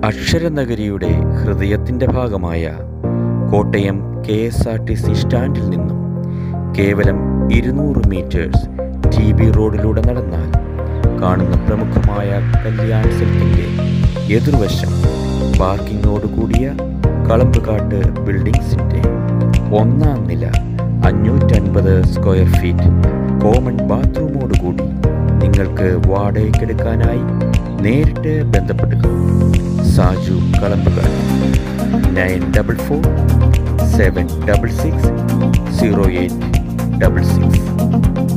അക്ഷരനഗരിയുടെ ഹൃദയത്തിൻ്റെ ഭാഗമായ Kottayam K S R T C സ്റ്റാൻഡിൽ നിന്നും കേവലം ഇരുന്നൂറ് മീറ്റേഴ്സ് ടി ബി റോഡിലൂടെ നടന്നാൽ കാണുന്ന പ്രമുഖമായ കല്യാൺ സിൽക്കിൻ്റെ എതിർവശം പാർക്കിങ്ങോട് കൂടിയ കളമ്പുകാട്ട് ബിൽഡിംഗ്സിൻ്റെ ഒന്നാം നില അഞ്ഞൂറ്റൻപത് സ്ക്വയർ ഫീറ്റ് കോമൺ ബാത്റൂമോട് കൂടി നിങ്ങൾക്ക് വാടകയ്ക്കെടുക്കാനായി നേരിട്ട് ബന്ധപ്പെടുക Saju Kalambukat nine double four seven double six zero eight double six